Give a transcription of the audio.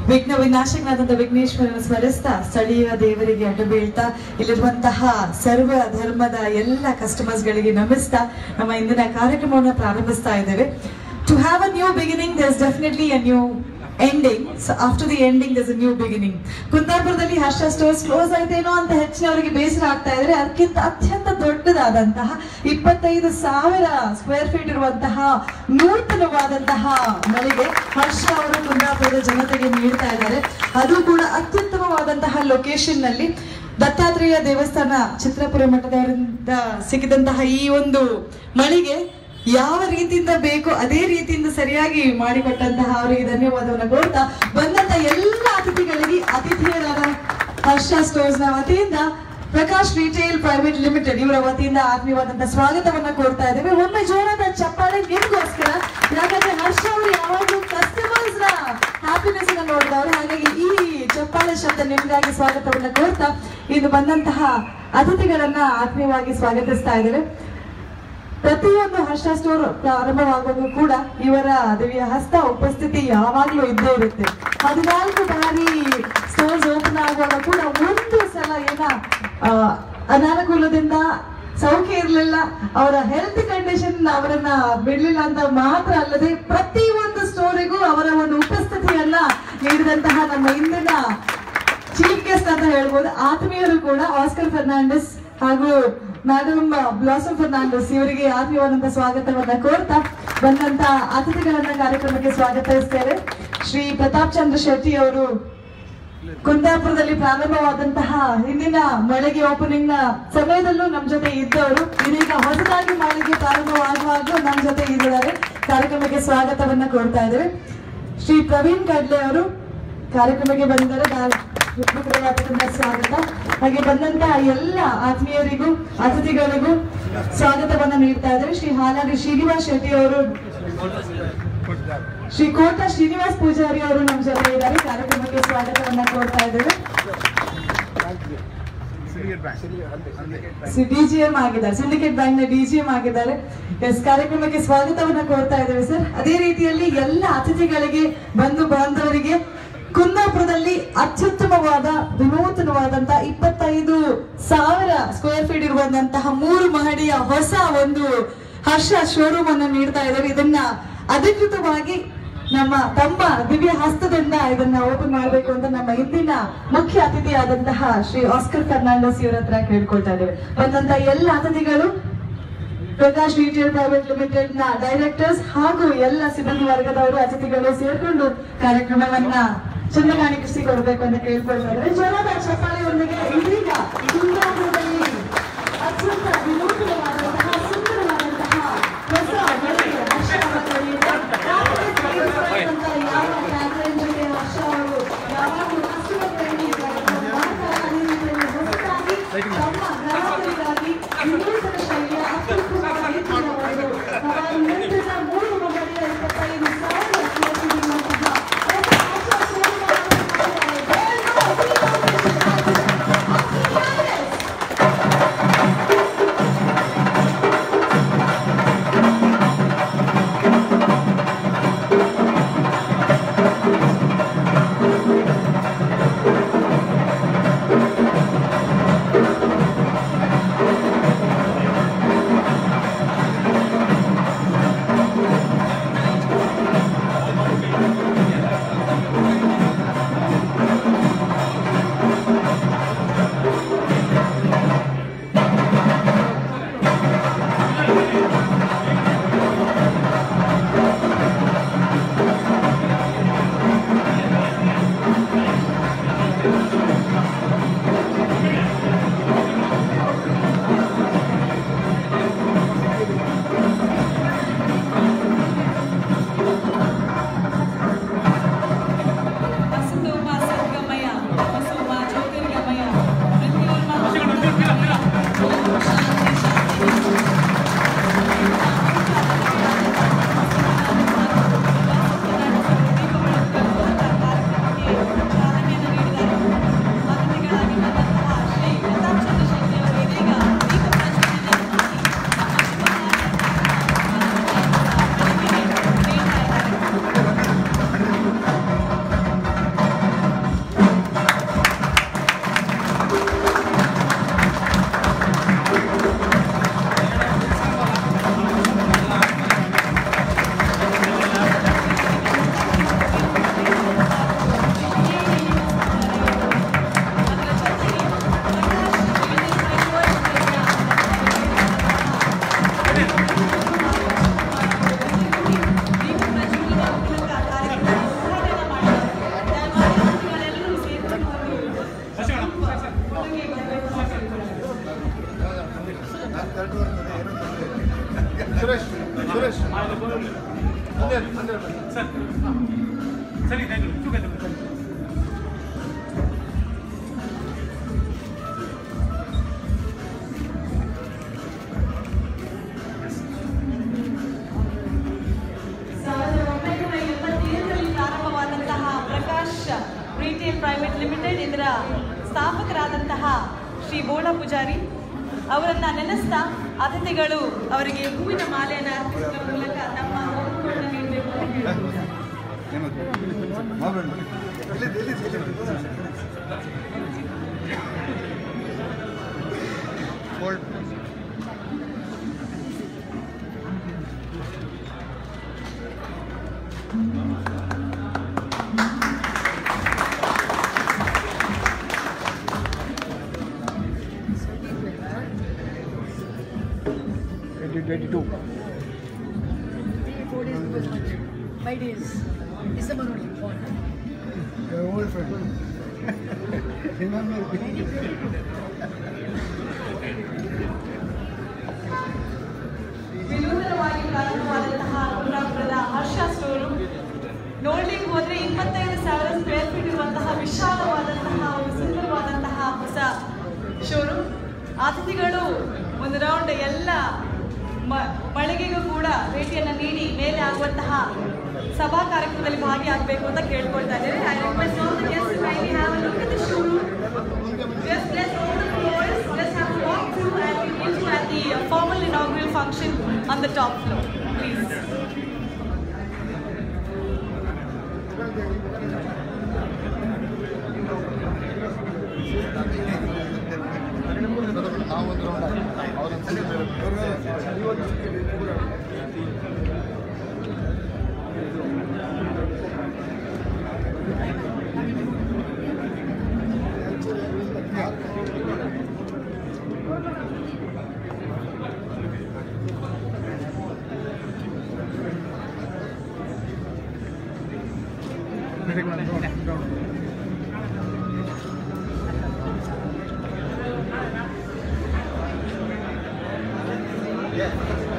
ವಿಘ್ನ ವಿನಾಶಕನಾದಂಥ ವಿಘ್ನೇಶ್ವರನ ಸ್ಮರಿಸ್ತಾ ಸ್ಥಳೀಯ ದೇವರಿಗೆ ಅಡ್ಡ ಬೀಳ್ತಾ ಇಲ್ಲಿರುವಂತಹ ಸರ್ವ ಧರ್ಮದ ಎಲ್ಲ ಕಸ್ಟಮರ್ಸ್ ಗಳಿಗೆ ನಮಿಸ್ತಾ ನಮ್ಮ ಇಂದಿನ ಕಾರ್ಯಕ್ರಮವನ್ನು ಪ್ರಾರಂಭಿಸ್ತಾ ಇದ್ದೇವೆ to have a new beginning there is definitely a new ending so after the ending thus a new beginning ಕುಂದಾಪುರದಲ್ಲಿ ಹರ್ಷ ಸ್ಟೋರ್ಸ್ ಕ್ಲೋಸ್ ಆಯ್ತೇನೋ ಅಂತ ಹೆಚ್ಚಿನವರಿಗೆ ಬೇಸರ ಆಗ್ತಾ ಇದ್ರೆ ಅದಕ್ಕಿಂತ ಅತ್ಯಂತ ದೊಡ್ಡದಾದಂತಹ ಇಪ್ಪತ್ತೈದು ಸಾವಿರ ಸ್ಕ್ವೇರ್ ಫೀಟ್ ಇರುವಂತಹ ನೂತನವಾದಂತಹ ಮಳಿಗೆ ಹರ್ಷ ಅವರು ಕುಂದಾಪುರದ ಜನತೆಗೆ ನೀಡ್ತಾ ಇದ್ದಾರೆ ಅದು ಕೂಡ ಅತ್ಯುತ್ತಮವಾದಂತಹ ಲೊಕೇಶನ್ ನಲ್ಲಿ ದತ್ತಾತ್ರೇಯ ದೇವಸ್ಥಾನ ಚಿತ್ರಪುರ ಮಠದಿಂದ ಸಿಕ್ಕಿದಂತಹ ಈ ಒಂದು ಮಳಿಗೆ ಯಾವ ರೀತಿಯಿಂದ ಬೇಕೋ ಅದೇ ರೀತಿಯಿಂದ ಸರಿಯಾಗಿ ಮಾಡಿಕೊಟ್ಟಂತಹ ಅವರಿಗೆ ಧನ್ಯವಾದವನ್ನು ಕೋರ್ತಾ ಬಂದಂತ ಎಲ್ಲ ಅತಿಥಿಗಳಿಗೆ ಅತಿಥಿಯರಾದ ಹರ್ಷ ಸ್ಟೋರ್ಸ್ ನ ವತಿಯಿಂದ ಪ್ರಕಾಶ್ ರಿಟೇಲ್ ಪ್ರೈವೇಟ್ ಲಿಮಿಟೆಡ್ ಇವರ ವತಿಯಿಂದ ಆತ್ಮೀಯವಾದಂತಹ ಸ್ವಾಗತವನ್ನ ಕೋರ್ತಾ ಇದ್ದೇವೆ ಒಮ್ಮೆ ಜೋರಾದ ಚಪ್ಪಾಳೆ ನಿಮ್ಗೋಸ್ಕರ ಯಾಕಂದ್ರೆ ಹರ್ಷ ಅವರು ಯಾವಾಗಲೂ ಕಸ್ಟಮರ್ಸ್ ನ ಹ್ಯಾಪಿನೆಸ್ ಅನ್ನ ನೋಡಿದವರು ಹಾಗಾಗಿ ಈ ಚಪ್ಪಾಳೆ ಶಬ್ದ ನಿಮ್ಗಾಗಿ ಸ್ವಾಗತವನ್ನ ಕೋರ್ತಾ ಇದು ಬಂದಂತಹ ಅತಿಥಿಗಳನ್ನ ಆತ್ಮೀಯವಾಗಿ ಸ್ವಾಗತಿಸ್ತಾ ಇದ್ದೇವೆ ಪ್ರತಿಯೊಂದು ಹರ್ಷ ಸ್ಟೋರ್ ಪ್ರಾರಂಭವಾಗುವಾಗ ಕೂಡ ಇವರ ದಿವ್ಯ ಹಸ್ತ ಉಪಸ್ಥಿತಿ ಯಾವಾಗ್ಲೂ ಇದ್ದೇ ಇರುತ್ತೆ ಹದಿನಾಲ್ಕು ಬಾರಿ ಸ್ಟೋರ್ಸ್ ಓಪನ್ ಆಗುವಾಗ ಕೂಡ ಒಂದು ಸಲ ಏನ ಆ, ಅನಾನುಕೂಲದಿಂದ ಸೌಖ್ಯ ಇರಲಿಲ್ಲ ಅವರ ಹೆಲ್ತ್ ಕಂಡೀಷನ್ ಅವರನ್ನ ಬಿಡ್ಲಿಲ್ಲ ಅಂತ ಮಾತ್ರ ಅಲ್ಲದೆ ಪ್ರತಿ ಒಂದು ಸ್ಟೋರಿಗೂ ಅವರ ಒಂದು ಉಪಸ್ಥಿತಿಯನ್ನ ನೀಡಿದಂತಹ ನಮ್ಮ ಇಂದಿನ ಚೀಫ್ ಗೆಸ್ಟ್ ಅಂತ ಹೇಳ್ಬೋದು ಆತ್ಮೀಯರು ಕೂಡ ಆಸ್ಕರ್ ಫರ್ನಾಂಡಿಸ್ ಹಾಗೂ ಮೇಡಮ್ ಬ್ಲಾಸಮ್ ಫರ್ನಾಂಡಿಸ್ ಇವರಿಗೆ ಆತ್ಮೀಯವಾದಂತಹ ಸ್ವಾಗತವನ್ನ ಕೋರ್ತಾ ಬಂದಂತ ಅತಿಥಿಗಳನ್ನ ಕಾರ್ಯಕ್ರಮಕ್ಕೆ ಸ್ವಾಗತಿಸ್ತೇವೆ ಶ್ರೀ ಪ್ರತಾಪ್ ಚಂದ್ರ ಶೆಟ್ಟಿ ಅವರು ಕುಂದಾಪುರದಲ್ಲಿ ಪ್ರಾರಂಭವಾದಂತಹ ಹಿಂದಿನ ಮಳಿಗೆ ಓಪನಿಂಗ್ ನ ಸಮಯದಲ್ಲೂ ನಮ್ ಜೊತೆ ಇದ್ದವರು ಇದೀಗ ಹೊಸದಾಗಿ ಮಳಿಗೆ ಪ್ರಾರಂಭವಾಗುವಾಗಲೂ ನಮ್ ಜೊತೆ ಇದ್ದಾರೆ ಕಾರ್ಯಕ್ರಮಕ್ಕೆ ಸ್ವಾಗತವನ್ನ ಕೊಡ್ತಾ ಇದ್ದೇವೆ ಶ್ರೀ ಪ್ರವೀಣ್ ಕಡ್ಲೆ ಅವರು ಕಾರ್ಯಕ್ರಮಕ್ಕೆ ಬಂದಿದ್ದಾರೆ ದಾ- ಹೃತ್ಪೂರ್ವಕವಾದಂತಹ ಸ್ವಾಗತ ಹಾಗೆ ಬಂದಂತಹ ಎಲ್ಲ ಆತ್ಮೀಯರಿಗೂ ಅತಿಥಿಗಳಿಗೂ ಸ್ವಾಗತವನ್ನ ನೀಡ್ತಾ ಇದ್ದಾರೆ ಶ್ರೀ ಹಾಲಾಡಿ ಶ್ರೀನಿವಾಸ್ ಶೆಟ್ಟಿ ಅವರು ಶ್ರೀ ಕೋಟ ಶ್ರೀನಿವಾಸ್ ಪೂಜಾರಿ ಅವರು ನಮ್ಮ ಜೊತೆ ಇದ್ದಾರೆ ಕಾರ್ಯಕ್ರಮಕ್ಕೆ ಸ್ವಾಗತವನ್ನ ಕೊಡ್ತಾ ಇದ್ದೇವೆ ಡಿಜಿಎಂ ಆಗಿದ್ದಾರೆ ಸಿಂಡಿಕೇಟ್ ಬ್ಯಾಂಕ್ ನ ಡಿಜಿಎಂ ಆಗಿದ್ದಾರೆ ಎಸ್ ಕಾರ್ಯಕ್ರಮಕ್ಕೆ ಸ್ವಾಗತವನ್ನ ಕೋರ್ತಾ ಇದ್ದೇವೆ ಸರ್ ಅದೇ ರೀತಿಯಲ್ಲಿ ಎಲ್ಲ ಅತಿಥಿಗಳಿಗೆ ಬಂಧು ಬಾಂಧವರಿಗೆ ಕುಂದಾಪುರದಲ್ಲಿ ಅತ್ಯುತ್ತಮವಾದ ವಿನೂತನವಾದಂತಹ ಇಪ್ಪತ್ತೈದು ಸಾವಿರ ಸ್ಕ್ವೇರ್ ಫೀಟ್ ಇರುವಂತಹ ಮೂರು ಮಹಡಿಯ ಹೊಸ ಒಂದು ಹರ್ಷ ಶೋರೂಮ್ ಅನ್ನು ನೀಡ್ತಾ ಇದ್ದೇವೆ ಇದನ್ನ ಅಧಿಕೃತವಾಗಿ ನಮ್ಮ ತಮ್ಮ ದಿವ್ಯ ಹಸ್ತದಿಂದ ಇದನ್ನ ಓಪನ್ ಮಾಡಬೇಕು ಅಂತ ನಮ್ಮ ಇಂದಿನ ಮುಖ್ಯ ಅತಿಥಿಯಾದಂತಹ ಶ್ರೀ ಆಸ್ಕರ್ ಫರ್ನಾಂಡಸ್ ಇವರ ಹತ್ರ ಕೇಳ್ಕೊಳ್ತಾ ಇದ್ದೇವೆ ಬಂದಂತ ಎಲ್ಲ ಅತಿಥಿಗಳು ಪ್ರಕಾಶ್ ರಿಟೇಲ್ ಪ್ರೈವೇಟ್ ಲಿಮಿಟೆಡ್ ನ ಡೈರೆಕ್ಟರ್ಸ್ ಹಾಗೂ ಎಲ್ಲ ಸಿಬ್ಬಂದಿ ವರ್ಗದವರು ಅತಿಥಿಗಳು ಸೇರ್ಕೊಂಡು ಕಾರ್ಯಕ್ರಮವನ್ನ ಚಂದಗಾಣಿಸಿ ಕೊಡಬೇಕು ಅಂತ ಕೇಳ್ಕೊಳ್ತಾ ಇದ್ದಾರೆ ಜೋರಾದ ಚಪ್ಪಾಳೆಯೊಂದಿಗೆ ಇದೀಗ ಕುಂದಾಪುರದಲ್ಲಿ ಅತ್ಯಂತ ವಿನೂತನವಾದಂತಹ ಸುಂದರವಾದಂತಹ ಹೊಸ ಮಳಿಗೆ ಹರ್ಷ ಅವರಿಗೆ ಅಂತ ಯಾವ tagline ಜೊತೆ ಹರ್ಷ ಅವರು ಯಾವಾಗಲೂ customer friendly ಕಾರ್ಯಕ್ರಮ ಮಾಡ್ತಾರೆ. ಅದೇ ರೀತಿಯಲ್ಲಿ ಹೊಸದಾಗಿ ತಮ್ಮ ಗ್ರಾಹಕರಿಗಾಗಿ ವಿನೂತನ ಶೈಲಿಯ ಅತ್ಯುತ್ತಮವಾದ ರೀತಿಯ ಒಂದು ಹಲವಾರು ನಿರ್ಮಿತ ಮೂರು ಮಹಡಿಯ ಇಪ್ಪತ್ತೈದು ಸಾವಿರ square feet ಇರುವಂತಹ ಒಂದು ಆಶಾ ಶೋರೂಮ್ ಅನ್ನು ಸಾವಿರದ ಒಂಬೈನೂರ ಎಂಬತ್ತೇಳರಲ್ಲಿ ಪ್ರಾರಂಭವಾದಂತಹ ಪ್ರಕಾಶ್ ರಿಟೇಲ್ ಪ್ರೈವೇಟ್ ಲಿಮಿಟೆಡ್ ಇದರ ಸ್ಥಾಪಕರಾದಂತಹ ಶ್ರೀ ಬೋಳ ಪೂಜಾರಿ ಅವರನ್ನ ನೆನೆಸ್ತಾ ಅತಿಥಿಗಳು ಅವರಿಗೆ ಹೂವಿನ ಮಾಲೆಯನ್ನು ಅರ್ಪಿಸುವ ಮೂಲಕ ತಮ್ಮ ಗೌರವವನ್ನು ನೀಡಬೇಕು ಅಂತ ಕೇಳಿಕೊಳ್ತಾರೆ. Four days was much. Five days. December only. Born. Your old friend. Remember ವಿನೂತನವಾಗಿ ಪ್ರಾರಂಭವಾದಂತಹ ಕುಂದಾಪುರದ ಹರ್ಷ ಸ್ಟೋರು ನೋಡ್ಲಿಕ್ಕೆ ಹೋದ್ರೆ ಇಪ್ಪತ್ತೈದು ಸಾವಿರ ಸ್ಕ್ವೇರ್ ಫೀಟ್ ಇರುವಂತಹ ವಿಶಾಲವಾದಂತಹ ಒಂದು ಸುಂದರವಾದಂತಹ ಹೊಸ ಶೋರೂಮ್ ಅತಿಥಿಗಳು ಒಂದು ರೌಂಡ್ ಎಲ್ಲ ಮ- ಮಳಿಗೆಗೂ ಕೂಡ ಭೇಟಿಯನ್ನು ನೀಡಿ ಮೇಲೆ ಆಗುವಂತಹ ಸಭಾ ಕಾರ್ಯಕ್ರಮದಲ್ಲಿ ಭಾಗಿಯಾಗಬೇಕು ಅಂತ ಕೇಳ್ಕೊಳ್ತಾ ಇದ್ದಾರೆ I request all the guest kindly have a look at the showroom Just let's all the floors, let's have a walk through and we meet you at the uh, formal inaugural function on the top floor, please. ನಾವೊಂದು round ಅವ್ರೊಂದು Yeah.